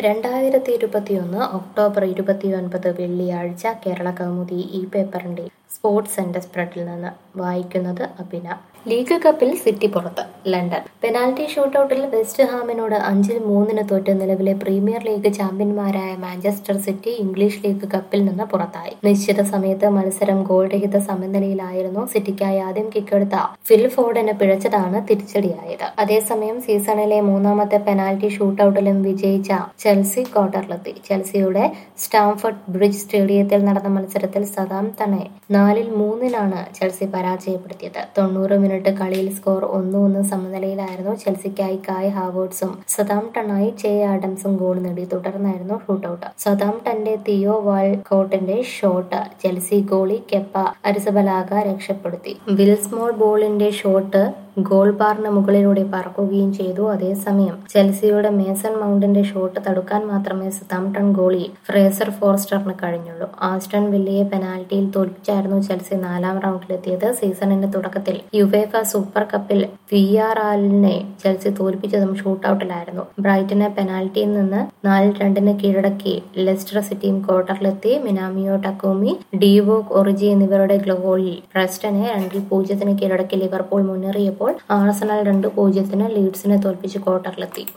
രണ്ടായിരത്തി ഇരുപത്തിയൊന്ന് ഒക്ടോബർ ഇരുപത്തിയൊൻപത് വെള്ളിയാഴ്ച കേരള കൗമുദി ഈ പേപ്പറിന്റെ സ്പോർട്സ് സെന്റർ സ്പ്രെഡിൽ നിന്ന് വായിക്കുന്നത് അഭിന ലീഗ് കപ്പിൽ സിറ്റി പുറത്ത് ലണ്ടൻ പെനാൽറ്റി ഷൂട്ടൌട്ടിൽ വെസ്റ്റ് ഹാമിനോട് അഞ്ചിൽ മൂന്നിന് തോറ്റ് നിലവിലെ പ്രീമിയർ ലീഗ് ചാമ്പ്യന്മാരായ മാഞ്ചസ്റ്റർ സിറ്റി ഇംഗ്ലീഷ് ലീഗ് കപ്പിൽ നിന്ന് പുറത്തായി നിശ്ചിത സമയത്ത് മത്സരം ഗോൾ രഹിത സമനിലയിലായിരുന്നു സിറ്റിക്കായി ആദ്യം കിക്കെടുത്ത ഫിൽ ഫോർഡിന് പിഴച്ചതാണ് തിരിച്ചടിയായത് അതേസമയം സീസണിലെ മൂന്നാമത്തെ പെനാൽറ്റി ഷൂട്ടൌട്ടിലും വിജയിച്ച ചെൽസി ക്വാർട്ടറിലെത്തി ചെൽസിയുടെ സ്റ്റാംഫർഡ് ബ്രിഡ്ജ് സ്റ്റേഡിയത്തിൽ നടന്ന മത്സരത്തിൽ സദാം തണെ നാലിൽ മൂന്നിനാണ് ചെൽസി പരാജയപ്പെടുത്തിയത് തൊണ്ണൂറ് മിനിറ്റ് കളിയിൽ സ്കോർ ഒന്ന് ഒന്ന് സമനിലയിലായിരുന്നു ചെൽസിക്കായി കായ് ഹാവേർട്സും സദാം ടണായി ജെ ആഡംസും ഗോൾ നേടി തുടർന്നായിരുന്നു ഷൂട്ടൌട്ട് സദാം ടന്റെ തിയോ വാൾകോട്ടിന്റെ shot Chelsea goalie Kepa Arrizabalaga രക്ഷപ്പെടുത്തി വിൽസ്മോൾ ബോളിന്റെ ഷോട്ട് ഗോൾ ബാറിന് മുകളിലൂടെ പറക്കുകയും ചെയ്തു അതേസമയം ചെൽസിയുടെ മേസൺ മൗണ്ടിന്റെ ഷോട്ട് തടുക്കാൻ മാത്രമേ സതാംപ്ടൺ ഗോളി ഫ്രേസർ ഫോർസ്റ്ററിന് കഴിഞ്ഞുള്ളൂ ആസ്റ്റൺ വില്ലയെ പെനാൽറ്റിയിൽ തോൽപ്പിച്ചായിരുന്നു ചെൽസി നാലാം റൗണ്ടിലെത്തിയത് സീസണിന്റെ തുടക്കത്തിൽ യുവേഫ സൂപ്പർ കപ്പിൽ വി ആർ ആലിനെ ചെൽസി തോൽപ്പിച്ചതും ഷൂട്ടൌട്ടിലായിരുന്നു ബ്രൈറ്റനെ പെനാൽറ്റിയിൽ നിന്ന് നാല് രണ്ടിന് കീഴടക്കി ലെസ്റ്റർ സിറ്റിയും ക്വാർട്ടറിലെത്തി മിനാമിയോ ടക്കോമി ഡിവോക് ഒറിജി എന്നിവരുടെ ഗോളിൽ പ്രസ്റ്റനെ രണ്ടിൽ പൂജ്യത്തിന് കീഴടക്കി ലിവർപൂൾ മുന്നേറിയപ്പോൾ ആഴ്സണൽ രണ്ട് പൂജ്യത്തിന് ലീഡ്സിനെ തോൽപ്പിച്ച് ക്വാർട്ടറിലെത്തി